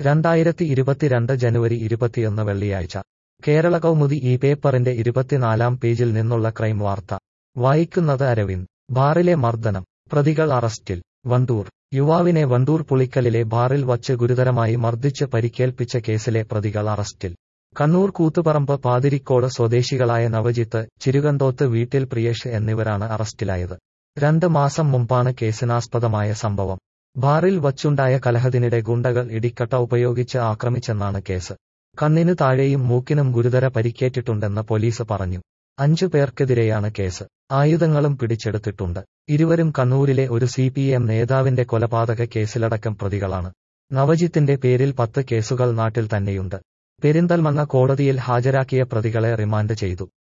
രണ്ടായിരത്തി ഇരുപത്തിരണ്ട് ജനുവരി ഇരുപത്തിയൊന്ന് വെള്ളിയാഴ്ച കേരള കൗമുദി ഈ പേപ്പറിന്റെ ഇരുപത്തിനാലാം പേജിൽ നിന്നുള്ള ക്രൈം വാർത്ത വായിക്കുന്നത് അരവിന്ദ് ബാറിലെ മർദ്ദനം പ്രതികൾ അറസ്റ്റിൽ വണ്ടൂർ യുവാവിനെ വണ്ടൂർ പുളിക്കലിലെ ബാറിൽ വച്ച് ഗുരുതരമായി മർദ്ദിച്ച് പരിക്കേൽപ്പിച്ച കേസിലെ പ്രതികൾ അറസ്റ്റിൽ കണ്ണൂർ കൂത്തുപറമ്പ് പാതിരിക്കോട് സ്വദേശികളായ നവജിത്ത് ചിരുകന്തോത്ത് വീട്ടിൽ പ്രിയേഷ് എന്നിവരാണ് അറസ്റ്റിലായത് രണ്ട് മാസം മുമ്പാണ് കേസിനാസ്പദമായ സംഭവം ബാറിൽ വച്ചുണ്ടായ കലഹത്തിനിടെ ഗുണ്ടകൾ ഇടിക്കട്ട ഉപയോഗിച്ച് ആക്രമിച്ചെന്നാണ് കേസ് കണ്ണിന് താഴെയും മൂക്കിനും ഗുരുതര പരിക്കേറ്റിട്ടുണ്ടെന്ന് പോലീസ് പറഞ്ഞു അഞ്ചു പേർക്കെതിരെയാണ് കേസ് ആയുധങ്ങളും പിടിച്ചെടുത്തിട്ടുണ്ട് ഇരുവരും കണ്ണൂരിലെ ഒരു സി പി എം നേതാവിന്റെ കൊലപാതക കേസിലടക്കം പ്രതികളാണ് നവജിത്തിന്റെ പേരിൽ പത്ത് കേസുകൾ നാട്ടിൽ തന്നെയുണ്ട് പെരിന്തൽമണ്ണ കോടതിയിൽ ഹാജരാക്കിയ പ്രതികളെ റിമാൻഡ് ചെയ്തു